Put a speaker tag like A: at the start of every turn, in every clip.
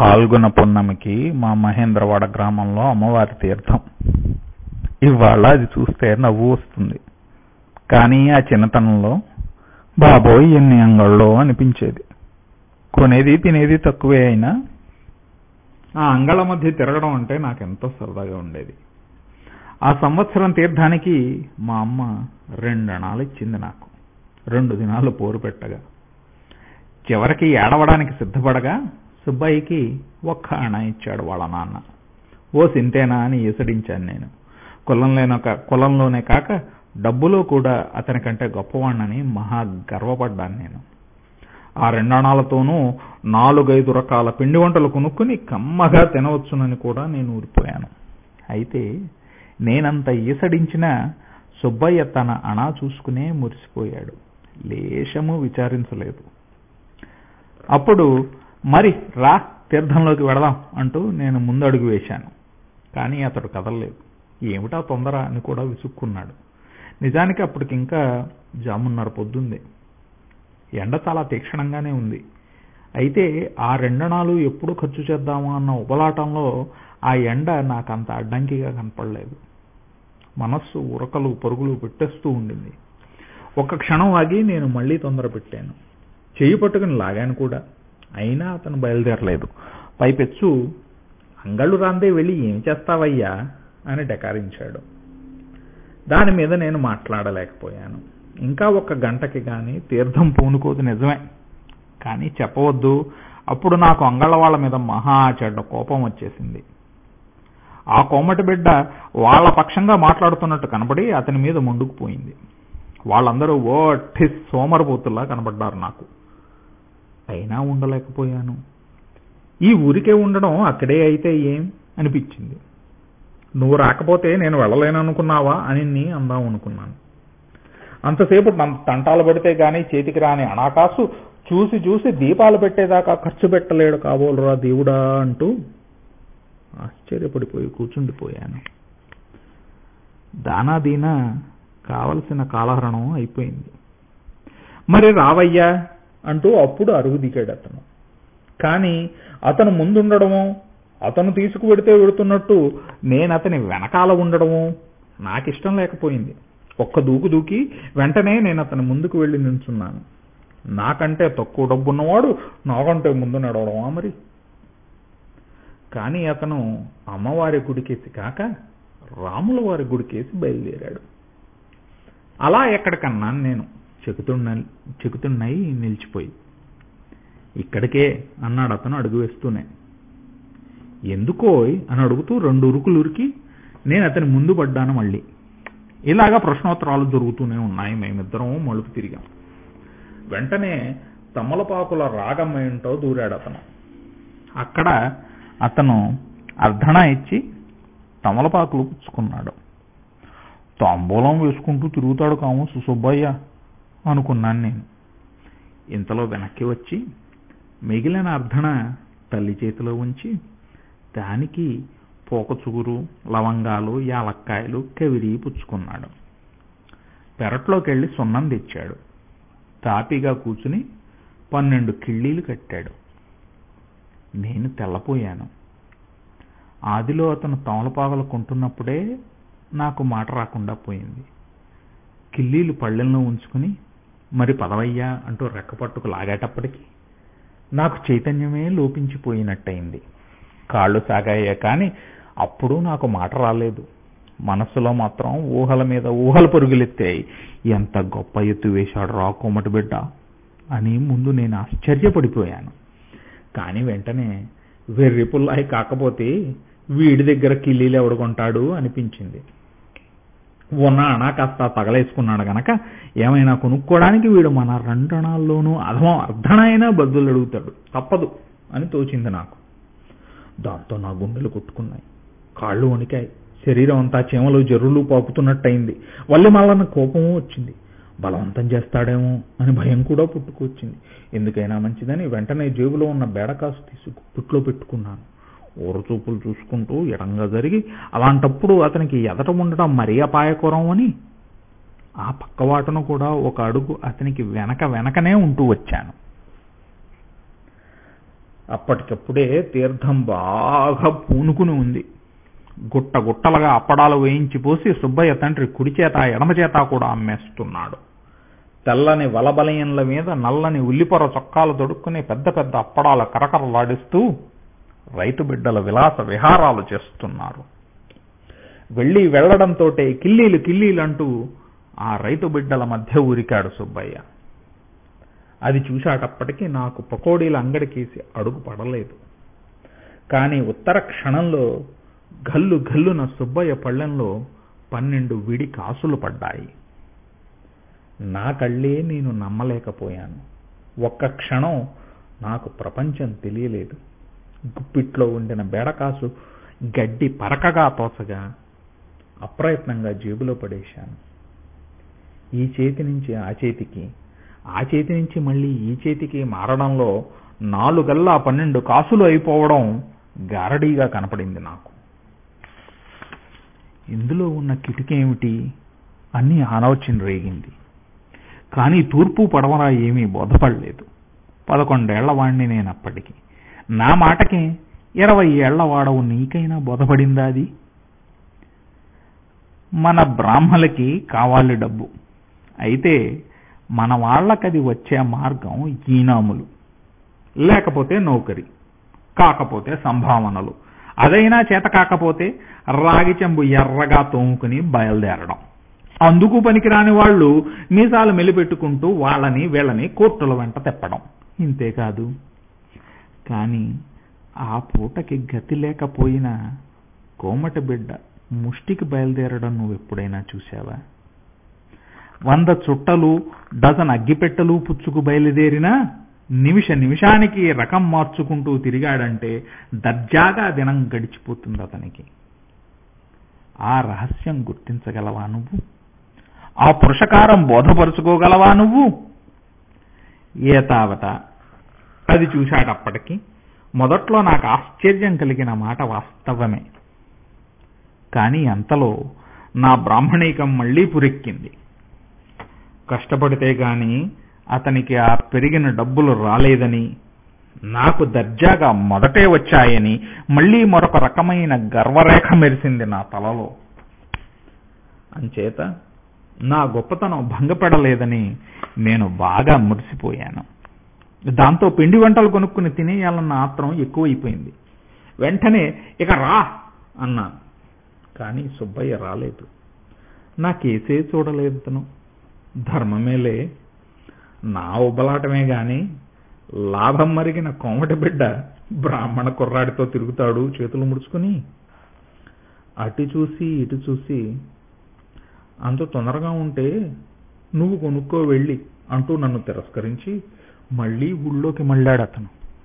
A: ఫాల్గుణ పున్నమికి మా మహేంద్రవాడ గ్రామంలో అమ్మవారి తీర్థం ఇవాళ అది చూస్తే నవ్వు వస్తుంది కానీ ఆ చిన్నతనంలో బాబోయ్ ఎన్ని అంగళ్ళో అనిపించేది కొనేది తినేది తక్కువే అయినా ఆ అంగళ్ళ మధ్య తిరగడం అంటే నాకెంతో సరదాగా ఉండేది ఆ సంవత్సరం తీర్థానికి మా అమ్మ రెండణాలు ఇచ్చింది నాకు రెండు దినాలు పోరు పెట్టగా చివరికి ఏడవడానికి సిద్ధపడగా సుబ్బయ్యకి ఒక్క అణ ఇచ్చాడు వాళ్ళ నాన్న ఓ సింతేనా అని ఈసడించాను నేను కులంలోనే కులంలోనే కాక డబ్బులో కూడా అతని కంటే గొప్పవాణ్ణని మహా గర్వపడ్డాను నేను ఆ రెండణాలతోనూ నాలుగైదు రకాల పిండి వంటలు కొనుక్కుని కమ్మగా తినవచ్చునని కూడా నేను ఊరిపోయాను అయితే నేనంత ఈసడించినా సుబ్బయ్య తన అణా చూసుకునే మురిసిపోయాడు లేశము విచారించలేదు అప్పుడు మరి రా తీర్థంలోకి వెడదాం అంటూ నేను ముందు అడుగు వేశాను కానీ అతడు కదలలేదు ఏమిటా తొందర అని కూడా విసుక్కున్నాడు నిజానికి అప్పటికింకా జామున్నర పొద్దుంది ఎండ చాలా తీక్షణంగానే ఉంది అయితే ఆ రెండణాలు ఎప్పుడు ఖర్చు చేద్దామా అన్న ఉపలాటంలో ఆ ఎండ నాకంత అడ్డంకిగా కనపడలేదు మనస్సు ఉరకలు పరుగులు పెట్టేస్తూ ఉండింది ఒక క్షణం ఆగి నేను మళ్ళీ తొందర పెట్టాను చెయ్యి పట్టుకుని లాగాను కూడా అయినా అతను బయలుదేరలేదు పైపెచ్చు అంగళ్ళు రాందే వెళ్ళి ఏం చేస్తావయ్యా అని డకారించాడు దాని మీద నేను మాట్లాడలేకపోయాను ఇంకా ఒక గంటకి కానీ తీర్థం పూనుకోదు నిజమే కానీ చెప్పవద్దు అప్పుడు నాకు అంగళ్ళ వాళ్ళ మీద మహా చెడ్డ కోపం వచ్చేసింది ఆ కోమటి బిడ్డ వాళ్ళ పక్షంగా మాట్లాడుతున్నట్టు కనబడి అతని మీద ముందుకుపోయింది వాళ్ళందరూ ఓట్టి సోమరపోతుల్లా కనబడ్డారు నాకు అయినా ఉండలేకపోయాను ఈ ఊరికే ఉండడం అక్కడే అయితే ఏం అనిపించింది నువ్వు రాకపోతే నేను వెళ్ళలేననుకున్నావా అని నీ అందాం అనుకున్నాను అంతసేపు తంటాలు పడితే గాని చేతికి రాని అనాకాసు చూసి చూసి దీపాలు పెట్టేదాకా ఖర్చు పెట్టలేడు కాబోలురా దేవుడా అంటూ ఆశ్చర్యపడిపోయి కూర్చుండిపోయాను దానాదీనా కావలసిన కాలహరణం అయిపోయింది మరి రావయ్యా అంటూ అప్పుడు అరుగు దిగాడు అతను కానీ అతను ముందుండడము అతను తీసుకువెడితే వెడుతున్నట్టు నేను అతని వెనకాల ఉండడము నాకిష్టం లేకపోయింది ఒక్క దూకు దూకి వెంటనే నేను అతని ముందుకు వెళ్ళి నిల్చున్నాను నాకంటే తక్కువ డబ్బున్నవాడు నాకంటే ముందు నడవడమా మరి కానీ అతను అమ్మవారి గుడికేసి కాక రాముల వారి గుడికేసి బయలుదేరాడు అలా ఎక్కడికన్నా నేను చెకుతున్న చెకుతున్నాయి నిలిచిపోయి ఇక్కడికే అన్నాడు అతను అడుగు వేస్తూనే ఎందుకోయ్ అని అడుగుతూ రెండు ఉరుకులు ఉరికి నేను అతని ముందు పడ్డాను మళ్ళీ ఇలాగా ప్రశ్నోత్తరాలు జరుగుతూనే ఉన్నాయి మేమిద్దరం మలుపు తిరిగాం వెంటనే తమలపాకుల రాగం ఏంటో దూరాడు అతను అక్కడ అతను అర్ధణ ఇచ్చి తమలపాకులు పుచ్చుకున్నాడు తాంబూలం వేసుకుంటూ తిరుగుతాడు కాము సుబ్బయ్య అనుకున్నాను నేను ఇంతలో వెనక్కి వచ్చి మిగిలిన అర్ధన తల్లి చేతిలో ఉంచి దానికి పోకచుగురు లవంగాలు యాలక్కాయలు కవిరి పుచ్చుకున్నాడు పెరట్లోకి వెళ్ళి సున్నం తెచ్చాడు తాపిగా కూర్చుని పన్నెండు కిళ్ళీలు కట్టాడు నేను తెల్లపోయాను ఆదిలో అతను తమలపాగలు కొంటున్నప్పుడే నాకు మాట రాకుండా పోయింది కిల్లీలు పళ్ళెల్లో ఉంచుకుని మరి పదవయ్యా అంటూ రెక్కపట్టుకు లాగేటప్పటికి నాకు చైతన్యమే లోపించిపోయినట్టయింది కాళ్ళు సాగాయే కానీ అప్పుడు నాకు మాట రాలేదు మనస్సులో మాత్రం ఊహల మీద ఊహలు పరుగులెత్తాయి ఎంత గొప్ప ఎత్తు వేశాడు రా కోమటి బిడ్డ అని ముందు నేను ఆశ్చర్యపడిపోయాను కానీ వెంటనే వెర్రి పుల్లాయి కాకపోతే వీడి దగ్గర కిల్లీలు ఎవడుకుంటాడు అనిపించింది ఉన్న అణా కాస్త తగలేసుకున్నాడు గనక ఏమైనా కొనుక్కోవడానికి వీడు మన రెండణాల్లోనూ అధమం అర్ధనైనా బద్దులు అడుగుతాడు తప్పదు అని తోచింది నాకు దాంతో నా గుండెలు కొట్టుకున్నాయి కాళ్ళు వణికాయి శరీరం అంతా చీమలు జర్రులు పాకుతున్నట్టయింది వల్లి మళ్ళన్న కోపము వచ్చింది బలవంతం చేస్తాడేమో అని భయం కూడా పుట్టుకొచ్చింది ఎందుకైనా మంచిదని వెంటనే జేబులో ఉన్న బేడకాసు తీసి పుట్లో పెట్టుకున్నాను ఊరచూపులు చూసుకుంటూ ఎడంగా జరిగి అలాంటప్పుడు అతనికి ఎదట ఉండటం మరీ అపాయకరం అని ఆ పక్కవాటను కూడా ఒక అడుగు అతనికి వెనక వెనకనే ఉంటూ వచ్చాను అప్పటికప్పుడే తీర్థం బాగా పూనుకుని ఉంది గుట్ట గుట్టలుగా అప్పడాలు వేయించి పోసి సుబ్బయ్య తండ్రి కుడి చేత ఎడమ చేత కూడా అమ్మేస్తున్నాడు తెల్లని వలబలయంల మీద నల్లని ఉల్లిపొర చొక్కాలు తొడుక్కుని పెద్ద పెద్ద అప్పడాల కరకరలాడిస్తూ రైతు బిడ్డల విలాస విహారాలు చేస్తున్నారు వెళ్ళి వెళ్లడంతోటే కిల్లీలు కిల్లీలంటూ ఆ రైతు బిడ్డల మధ్య ఊరికాడు సుబ్బయ్య అది చూశాటప్పటికీ నాకు పకోడీల అంగడికేసి అడుగు పడలేదు కానీ ఉత్తర క్షణంలో గల్లు గల్లున సుబ్బయ్య పళ్ళెంలో పన్నెండు విడి కాసులు పడ్డాయి నా కళ్ళే నేను నమ్మలేకపోయాను ఒక్క క్షణం నాకు ప్రపంచం తెలియలేదు గుప్పిట్లో ఉండిన బేడకాసు గడ్డి పరకగా తోచగా అప్రయత్నంగా జేబులో పడేశాను ఈ చేతి నుంచి ఆ చేతికి ఆ చేతి నుంచి మళ్ళీ ఈ చేతికి మారడంలో నాలుగల్లా పన్నెండు కాసులు అయిపోవడం గారడీగా కనపడింది నాకు ఇందులో ఉన్న కిటికేమిటి అన్ని ఆలోచన రేగింది కానీ తూర్పు పడవరా ఏమీ బోధపడలేదు పదకొండేళ్ల వాణ్ణి నేనప్పటికి నా మాటకే ఇరవై ఏళ్ల వాడవు నీకైనా బోధపడిందా అది మన బ్రాహ్మలకి కావాలి డబ్బు అయితే మన వాళ్ళకది వచ్చే మార్గం ఈనాములు లేకపోతే నౌకరి కాకపోతే సంభావనలు అదైనా చేత కాకపోతే రాగి చెంబు ఎర్రగా తోముకుని బయలుదేరడం అందుకు పనికిరాని వాళ్ళు మీసాలు మెలిపెట్టుకుంటూ వాళ్ళని వీళ్ళని కోర్టుల వెంట తెప్పడం ఇంతేకాదు కానీ ఆ పూటకి గతి లేకపోయినా కోమటి బిడ్డ ముష్టికి బయలుదేరడం నువ్వు ఎప్పుడైనా చూసావా వంద చుట్టలు డజన్ అగ్గిపెట్టెలు పుచ్చుకు బయలుదేరినా నిమిష నిమిషానికి రకం మార్చుకుంటూ తిరిగాడంటే దర్జాగా దినం గడిచిపోతుంది అతనికి ఆ రహస్యం గుర్తించగలవా నువ్వు ఆ పురుషకారం బోధపరుచుకోగలవా నువ్వు ఏ తావత అది చూశాడప్పటికి మొదట్లో నాకు ఆశ్చర్యం కలిగిన మాట వాస్తవమే కానీ అంతలో నా బ్రాహ్మణీకం మళ్లీ పురెక్కింది కష్టపడితే గాని అతనికి ఆ పెరిగిన డబ్బులు రాలేదని నాకు దర్జాగా మొదటే వచ్చాయని మళ్లీ మరొక రకమైన గర్వరేఖ మెరిసింది నా తలలో అంచేత నా గొప్పతనం భంగపడలేదని నేను బాగా మురిసిపోయాను దాంతో పిండి వంటలు కొనుక్కుని తినేయాలన్న ఆత్రం ఎక్కువైపోయింది వెంటనే ఇక రా అన్నాను కానీ సుబ్బయ్య రాలేదు నా కేసే చూడలేదు తను ధర్మమేలే నా ఉబలాటమే గాని లాభం మరిగిన కోమటి బిడ్డ బ్రాహ్మణ కుర్రాడితో తిరుగుతాడు చేతులు ముడుచుకుని అటు చూసి ఇటు చూసి అంత తొందరగా ఉంటే నువ్వు కొనుక్కో వెళ్ళి అంటూ నన్ను తిరస్కరించి మళ్ళీ ఊళ్ళోకి మళ్ళాడు అతను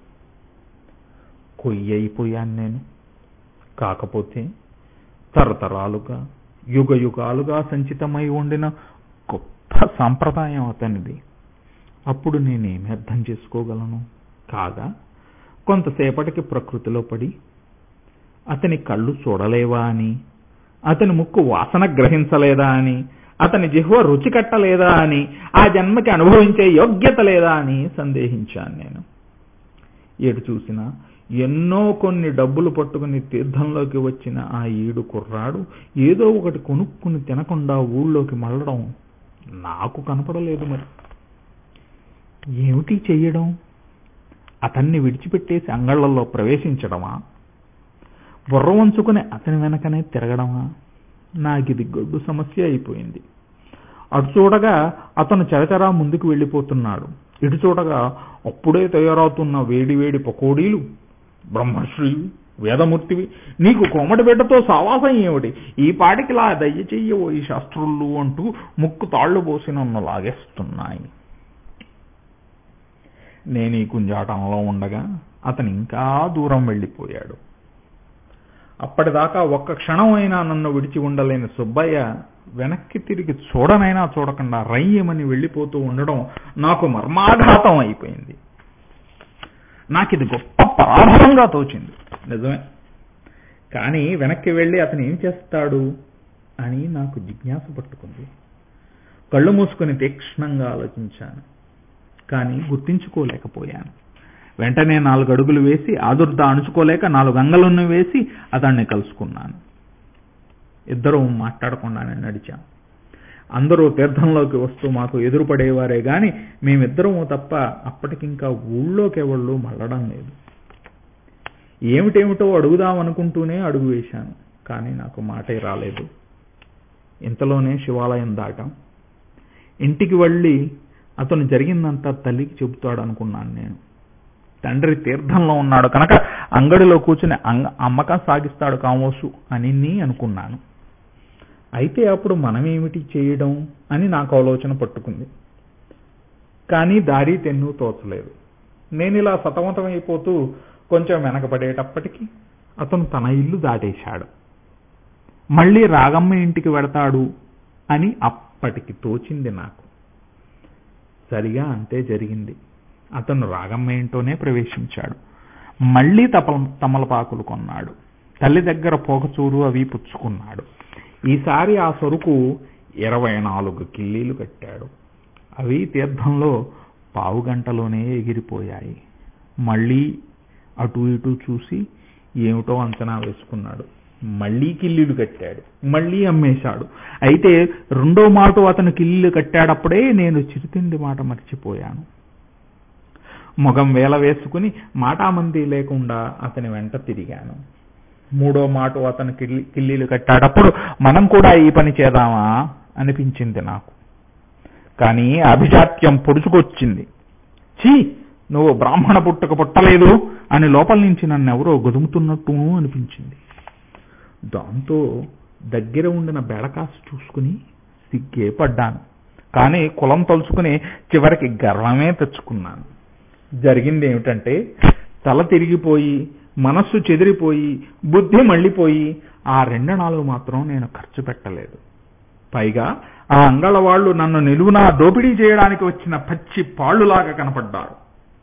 A: కొయ్యి అయిపోయాను నేను కాకపోతే తరతరాలుగా యుగ యుగాలుగా సంచితమై ఉండిన గొప్ప సాంప్రదాయం అతనిది అప్పుడు నేనేమి అర్థం చేసుకోగలను కాగా కొంతసేపటికి ప్రకృతిలో పడి అతని కళ్ళు చూడలేవా అని అతని ముక్కు వాసన గ్రహించలేదా అని అతని జిహ్వ రుచి కట్టలేదా అని ఆ జన్మకి అనుభవించే యోగ్యత లేదా అని సందేహించాను నేను ఎటు చూసినా ఎన్నో కొన్ని డబ్బులు పట్టుకుని తీర్థంలోకి వచ్చిన ఆ ఈడు కుర్రాడు ఏదో ఒకటి కొనుక్కుని తినకుండా ఊళ్ళోకి మళ్ళడం నాకు కనపడలేదు మరి ఏమిటి చెయ్యడం అతన్ని విడిచిపెట్టేసి అంగళ్లలో ప్రవేశించడమా బుర్ర వంచుకుని అతని వెనకనే తిరగడమా నాకిది గొడ్డు సమస్య అయిపోయింది అటు చూడగా అతను చరచరా ముందుకు వెళ్ళిపోతున్నాడు ఇటు చూడగా అప్పుడే తయారవుతున్న వేడి వేడి పకోడీలు బ్రహ్మశ్రీ వేదమూర్తివి నీకు కోమటి బిడ్డతో సావాసం ఏమిటి ఈ పాటికిలా దయ్య చెయ్యవో ఈ శాస్త్రులు అంటూ ముక్కు తాళ్లు పోసి నన్ను లాగేస్తున్నాయి నేను ఈ కుంజాటంలో ఉండగా అతను ఇంకా దూరం వెళ్ళిపోయాడు అప్పటిదాకా ఒక్క క్షణమైనా నన్ను విడిచి ఉండలేని సుబ్బయ్య వెనక్కి తిరిగి చూడనైనా చూడకుండా రయ్యమని వెళ్ళిపోతూ ఉండడం నాకు మర్మాఘాతం అయిపోయింది నాకిది గొప్ప పరాభవంగా తోచింది నిజమే కానీ వెనక్కి వెళ్ళి అతను ఏం చేస్తాడు అని నాకు జిజ్ఞాస పట్టుకుంది కళ్ళు మూసుకుని తీక్షణంగా ఆలోచించాను కానీ గుర్తించుకోలేకపోయాను వెంటనే నాలుగు అడుగులు వేసి ఆదుర్ద అణుచుకోలేక నాలుగు అంగలను వేసి అతన్ని కలుసుకున్నాను ఇద్దరూ మాట్లాడకుండానే నడిచాం అందరూ తీర్థంలోకి వస్తూ మాకు ఎదురుపడేవారే గాని మేమిద్దరము తప్ప అప్పటికింకా ఊళ్ళోకి ఎవళ్ళు మళ్ళడం లేదు ఏమిటేమిటో అడుగుదామనుకుంటూనే అడుగు వేశాను కానీ నాకు మాటే రాలేదు ఇంతలోనే శివాలయం దాటాం ఇంటికి వెళ్ళి అతను జరిగిందంతా తల్లికి చెబుతాడు అనుకున్నాను నేను తండ్రి తీర్థంలో ఉన్నాడు కనుక అంగడిలో కూర్చుని అంగ అమ్మకం సాగిస్తాడు కామోసు అని నీ అనుకున్నాను అయితే అప్పుడు మనమేమిటి చేయడం అని నాకు ఆలోచన పట్టుకుంది కానీ దారి తెన్ను తోచలేదు నేను ఇలా సతమతమైపోతూ కొంచెం వెనకబడేటప్పటికి అతను తన ఇల్లు దాటేశాడు మళ్ళీ రాగమ్మ ఇంటికి వెడతాడు అని అప్పటికి తోచింది నాకు సరిగా అంతే జరిగింది అతను రాగమ్మ ఇంటోనే ప్రవేశించాడు మళ్ళీ తపల తమలపాకులు కొన్నాడు తల్లి దగ్గర పోకచూరు అవి పుచ్చుకున్నాడు ఈసారి ఆ సరుకు ఇరవై నాలుగు కిల్లీలు కట్టాడు అవి తీర్థంలో పావు గంటలోనే ఎగిరిపోయాయి మళ్ళీ అటు ఇటు చూసి ఏమిటో అంచనా వేసుకున్నాడు మళ్ళీ కిల్లీలు కట్టాడు మళ్ళీ అమ్మేశాడు అయితే రెండో మాట అతను కిల్లీలు కట్టాడప్పుడే నేను చిరుతిండి మాట మర్చిపోయాను మొగం వేల వేసుకుని మాటామంది లేకుండా అతని వెంట తిరిగాను మూడో మాట అతను కిల్లి కిల్లీలు కట్టాడప్పుడు మనం కూడా ఈ పని చేద్దామా అనిపించింది నాకు కానీ అభిజాత్యం పొడుచుకొచ్చింది ఛీ నువ్వు బ్రాహ్మణ పుట్టుక పుట్టలేదు అని లోపల నుంచి నన్ను ఎవరో గదుముతున్నట్టును అనిపించింది దాంతో దగ్గర ఉండిన బెడకాసు చూసుకుని సిగ్గే పడ్డాను కానీ కులం తలుచుకుని చివరికి గర్వమే తెచ్చుకున్నాను జరిగింది ఏమిటంటే తల తిరిగిపోయి మనస్సు చెదిరిపోయి బుద్ధి మళ్ళీపోయి ఆ రెండు నాలుగు మాత్రం నేను ఖర్చు పెట్టలేదు పైగా ఆ అంగళ వాళ్ళు నన్ను నిలువునా దోపిడీ చేయడానికి వచ్చిన పచ్చి పాళ్లులాగా కనపడ్డారు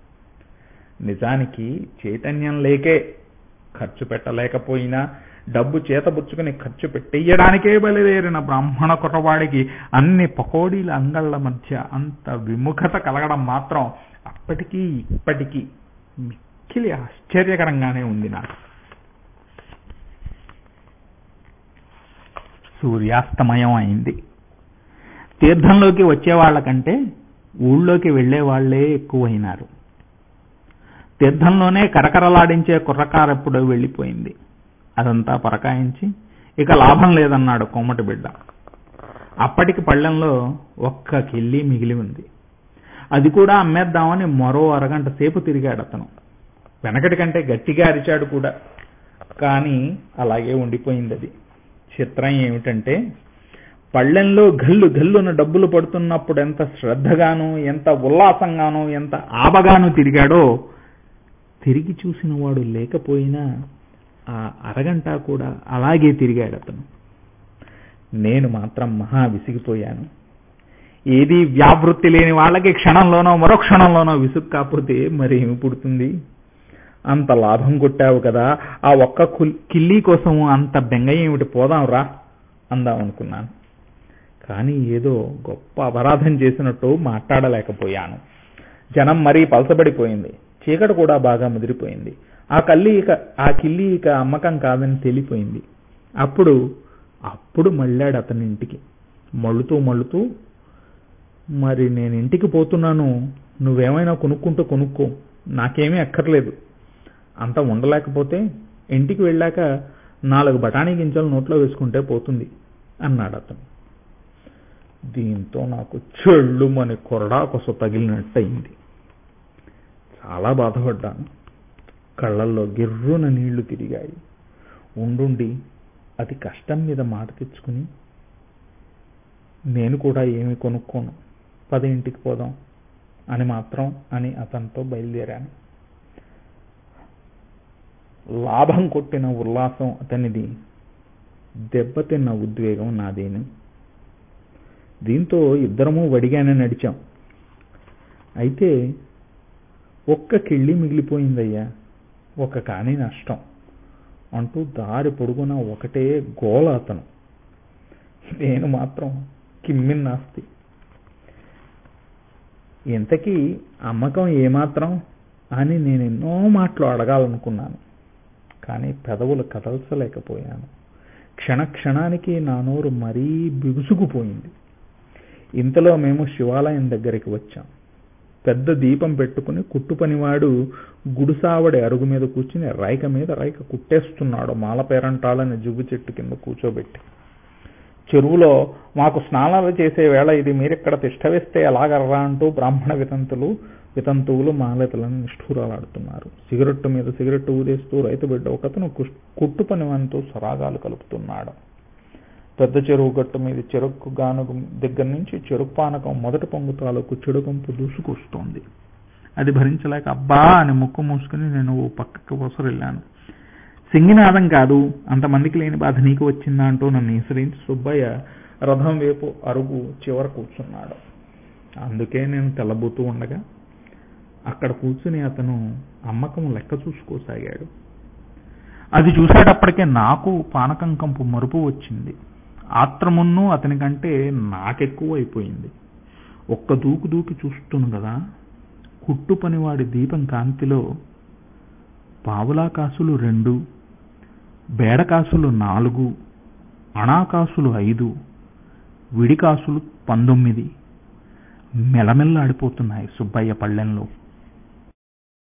A: నిజానికి చైతన్యం లేకే ఖర్చు పెట్టలేకపోయినా డబ్బు చేతబుచ్చుకుని ఖర్చు పెట్టేయడానికే బయలుదేరిన బ్రాహ్మణ కుర్రవాడికి అన్ని పకోడీల అంగళ్ళ మధ్య అంత విముఖత కలగడం మాత్రం అప్పటికీ ఇప్పటికీ మిక్కిలి ఆశ్చర్యకరంగానే ఉంది నాకు సూర్యాస్తమయం అయింది తీర్థంలోకి వచ్చే వాళ్ళకంటే ఊళ్ళోకి వెళ్లే వాళ్లే ఎక్కువైనారు తీర్థంలోనే కరకరలాడించే కుర్రకారెప్పుడో వెళ్ళిపోయింది అదంతా పరకాయించి ఇక లాభం లేదన్నాడు కోమటి బిడ్డ అప్పటికి పళ్ళెంలో ఒక్క కిల్లి మిగిలి ఉంది అది కూడా అమ్మేద్దామని మరో అరగంట సేపు తిరిగాడు అతను వెనకటి కంటే గట్టిగా అరిచాడు కూడా కానీ అలాగే ఉండిపోయింది అది చిత్రం ఏమిటంటే పళ్ళెంలో గల్లు గల్లున డబ్బులు పడుతున్నప్పుడు ఎంత శ్రద్ధగాను ఎంత ఉల్లాసంగాను ఎంత ఆబగాను తిరిగాడో తిరిగి చూసిన వాడు లేకపోయినా ఆ అరగంట కూడా అలాగే తిరిగాడు అతను నేను మాత్రం మహా విసిగిపోయాను ఏది వ్యావృత్తి లేని వాళ్ళకి క్షణంలోనో మరో క్షణంలోనో విసుగు కాకపోతే మరేమి పుడుతుంది అంత లాభం కొట్టావు కదా ఆ ఒక్క కిల్లీ కోసం అంత బెంగ ఏమిటి పోదాం రా అందాం అనుకున్నాను కానీ ఏదో గొప్ప అపరాధం చేసినట్టు మాట్లాడలేకపోయాను జనం మరీ పలసబడిపోయింది చీకటి కూడా బాగా ముదిరిపోయింది ఆ కల్లి ఇక ఆ కిల్లి ఇక అమ్మకం కాదని తేలిపోయింది అప్పుడు అప్పుడు మళ్ళాడు అతని ఇంటికి మళ్ళుతూ మళ్ళుతూ మరి నేను ఇంటికి పోతున్నాను నువ్వేమైనా కొనుక్కుంటూ కొనుక్కో నాకేమీ అక్కర్లేదు అంత ఉండలేకపోతే ఇంటికి వెళ్ళాక నాలుగు బఠానీ గింజలు నోట్లో వేసుకుంటే పోతుంది అన్నాడు అతను దీంతో నాకు చెళ్ళుమని కొరడా కొస తగిలినట్టయింది చాలా బాధపడ్డాను కళ్ళల్లో గిర్రున నీళ్లు తిరిగాయి ఉండుండి అతి కష్టం మీద మాట తెచ్చుకుని నేను కూడా ఏమి కొనుక్కోను పది ఇంటికి పోదాం అని మాత్రం అని అతనితో బయలుదేరాను లాభం కొట్టిన ఉల్లాసం అతనిది దెబ్బతిన్న ఉద్వేగం నాదేను దీంతో ఇద్దరము వడిగానే నడిచాం అయితే ఒక్క కిళ్ళి మిగిలిపోయిందయ్యా ఒక కాని నష్టం అంటూ దారి పొడుగున ఒకటే గోల అతను నేను మాత్రం కిమ్మిన్నాస్తి ఇంతకీ అమ్మకం ఏమాత్రం అని నేను ఎన్నో మాటలు అడగాలనుకున్నాను కానీ పెదవులు కదల్చలేకపోయాను క్షణ క్షణానికి నా నోరు మరీ బిగుసుకుపోయింది ఇంతలో మేము శివాలయం దగ్గరికి వచ్చాం పెద్ద దీపం పెట్టుకుని కుట్టు పనివాడు గుడిసావడి అరుగు మీద కూర్చుని రైక మీద రైక కుట్టేస్తున్నాడు మాల పేరంటాలని జువ్వు చెట్టు కింద కూర్చోబెట్టి చెరువులో మాకు స్నానాలు చేసే వేళ ఇది మీరిక్కడ తిష్ట వేస్తే ఎలాగర్రా అంటూ బ్రాహ్మణ వితంతులు వితంతువులు మాలతలను నిష్ఠూరాలాడుతున్నారు సిగరెట్టు మీద సిగరెట్టు ఊదేస్తూ రైతు బిడ్డ ఒకతను కుట్టు పనివానితో సరాగాలు కలుపుతున్నాడు పెద్ద చెరువు గట్టు మీద చెరుకు గానుగు దగ్గర నుంచి చెరుకు పానకం మొదటి పొంగు తాలూకు చెడుకంపు దూసుకొస్తోంది అది భరించలేక అబ్బా అని ముక్కు మూసుకుని నేను ఓ పక్కకి వసరెళ్ళాను సింగినాదం కాదు అంతమందికి లేని బాధ నీకు వచ్చిందా అంటూ నన్ను ఈసరించి సుబ్బయ్య రథం వైపు అరుగు చివర కూర్చున్నాడు అందుకే నేను తెల్లబోతూ ఉండగా అక్కడ కూర్చుని అతను అమ్మకం లెక్క చూసుకోసాగాడు అది చూసేటప్పటికే నాకు పానకం కంపు మరుపు వచ్చింది ఆత్రమున్ను అతనికంటే నాకెక్కువ అయిపోయింది ఒక్క దూకు దూకి చూస్తును కదా కుట్టు పనివాడి దీపం కాంతిలో పావులా కాసులు రెండు బేడకాసులు నాలుగు అణాకాసులు ఐదు విడికాసులు పంతొమ్మిది మెలమెల్లాడిపోతున్నాయి సుబ్బయ్య పళ్ళెంలో